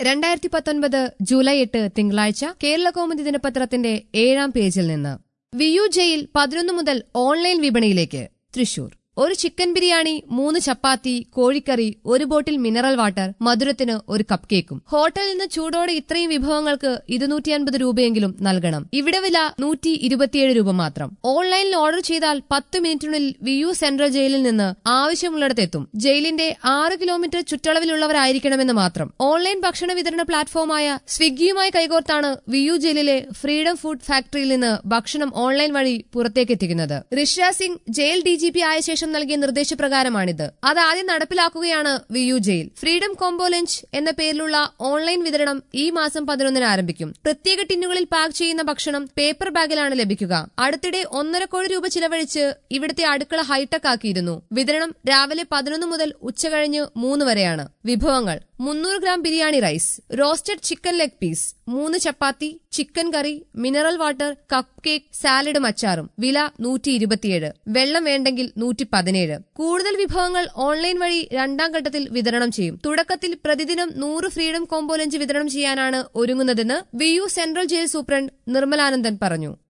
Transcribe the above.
രണ്ടായിരത്തി പത്തൊൻപത് ജൂലൈ എട്ട് തിങ്കളാഴ്ച കേരള കൗമുദി ദിനപത്രത്തിന്റെ ഏഴാം പേജിൽ നിന്ന് വിയു ജയിൽ പതിനൊന്ന് മുതൽ ഓൺലൈൻ വിപണിയിലേക്ക് തൃശൂർ ഒരു ചിക്കൻ ബിരിയാണി മൂന്ന് ചപ്പാത്തി കോഴിക്കറി ഒരു ബോട്ടിൽ മിനറൽ വാട്ടർ മധുരത്തിന് ഒരു കപ്പ് കേക്കും ഹോട്ടലിൽ നിന്ന് ചൂടോടെ ഇത്രയും വിഭവങ്ങൾക്ക് ഇരുന്നൂറ്റി അൻപത് രൂപയെങ്കിലും നൽകണം ഇവിടെ വില നൂറ്റി ഇരുപത്തിയേഴ് രൂപ മാത്രം ഓൺലൈനിൽ ഓർഡർ ചെയ്താൽ പത്ത് മിനിറ്റിനുള്ളിൽ വിയു സെൻട്രൽ ജയിലിൽ നിന്ന് ആവശ്യമുള്ളിടത്തെത്തും ജയിലിന്റെ ആറ് കിലോമീറ്റർ ചുറ്റളവിലുള്ളവരായിരിക്കണമെന്ന് മാത്രം ഓൺലൈൻ ഭക്ഷണ വിതരണ പ്ലാറ്റ്ഫോമായ സ്വിഗ്ഗിയുമായി കൈകോർത്താണ് വിയു ജയിലിലെ ഫ്രീഡം ഫുഡ് ഫാക്ടറിയിൽ നിന്ന് ഭക്ഷണം ഓൺലൈൻ വഴി പുറത്തേക്കെത്തിക്കുന്നത് Rishiraj Singh jail D G P ആയ ശേഷം നൽകിയ നിർദ്ദേശപ്രകാരമാണിത് അത് ആദ്യം നടപ്പിലാക്കുകയാണ് Viyyur jail freedom combo lunch എന്ന പേരിലുള്ള ഓൺലൈൻ വിതരണം ഈ മാസം പതിനൊന്നിന് ആരംഭിക്കും പ്രത്യേക ടിന്നുകളിൽ പാക്ക് ചെയ്യുന്ന ഭക്ഷണം പേപ്പർ ബാഗിലാണ് ലഭിക്കുക അടുത്തിടെ ഒന്നര കോടി രൂപ ചിലവഴിച്ച് ഇവിടുത്തെ അടുക്കള ഹൈടെക് ആക്കിയിരുന്നു വിതരണം രാവിലെ പതിനൊന്ന് മുതൽ ഉച്ചകഴിഞ്ഞ് മൂന്ന് വരെയാണ് വിഭവങ്ങൾ മുന്നൂറ് gram biryani rice roasted chicken leg piece മൂന്ന് chapati chicken curry mineral water cup cake സാലഡും അച്ചാറും വില നൂറ്റി ഇരുപത്തിയേഴ് വെള്ളം വേണ്ടെങ്കിൽ നൂറ്റി പതിനേഴ് കൂടുതൽ വിഭവങ്ങൾ ഓൺലൈൻ വഴി രണ്ടാം ഘട്ടത്തിൽ വിതരണം ചെയ്യും തുടക്കത്തിൽ പ്രതിദിനം നൂറ് ഫ്രീഡം കോംബോ ലഞ്ച് വിതരണം ചെയ്യാനാണ് ഒരുങ്ങുന്നതെന്ന് Viyyur central jail superintendent Nirmalanandan പറഞ്ഞു